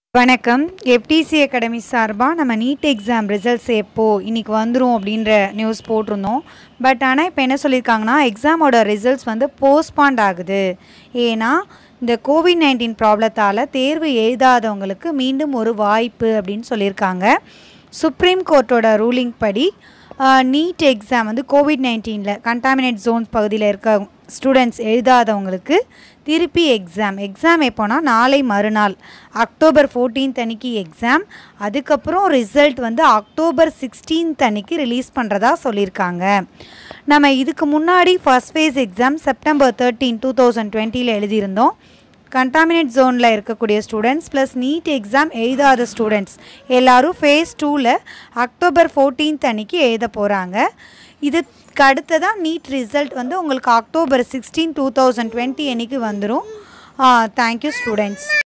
வணக்கம் FDC academy சார்பாக நம்ம நீட் எக்ஸாம் ரிசல்ட்ஸ் எப்போ இன்னைக்கு வந்துடும் அப்படின்ற நியூஸ் போட்டிருந்தோம் பட் ஆனால் இப்போ என்ன சொல்லியிருக்காங்கன்னா எக்ஸாமோட ரிசல்ட்ஸ் வந்து போஸ்ட்பாண்ட் ஆகுது ஏன்னா இந்த கோவிட் நைன்டீன் ப்ராப்ளத்தால் தேர்வு எழுதாதவங்களுக்கு மீண்டும் ஒரு வாய்ப்பு அப்படின்னு சொல்லியிருக்காங்க சுப்ரீம் கோர்ட்டோட ரூலிங் படி நீட் எக்ஸாம் வந்து கோவிட் நைன்டீனில் கண்டாமினேட் ஜோன்ஸ் பகுதியில் இருக்க ஸ்டூடெண்ட்ஸ் எழுதாதவங்களுக்கு திருப்பி எக்ஸாம் எக்ஸாம் எப்போனா நாளை மறுநாள் அக்டோபர் 14th அன்னைக்கு எக்ஸாம் அதுக்கப்புறம் ரிசல்ட் வந்து அக்டோபர் 16th அன்னைக்கு ரிலீஸ் பண்ணுறதா சொல்லியிருக்காங்க நம்ம இதுக்கு முன்னாடி first phase exam September thirteen two thousand டுவெண்ட்டியில் எழுதியிருந்தோம் கண்டாமினேட் ஜோனில் இருக்கக்கூடிய ஸ்டூடெண்ட்ஸ் ப்ளஸ் நீட் எக்ஸாம் எழுதாத ஸ்டூடெண்ட்ஸ் எல்லாரும் ஃபேஸ் டூவில் அக்டோபர் 14th அன்னைக்கு எழுத போகிறாங்க இதுக்கு அடுத்ததாக நீட் ரிசல்ட் வந்து உங்களுக்கு October sixteen two thousand twenty அன்னைக்கு வந்துடும் தேங்க்யூ ஸ்டூடெண்ட்ஸ்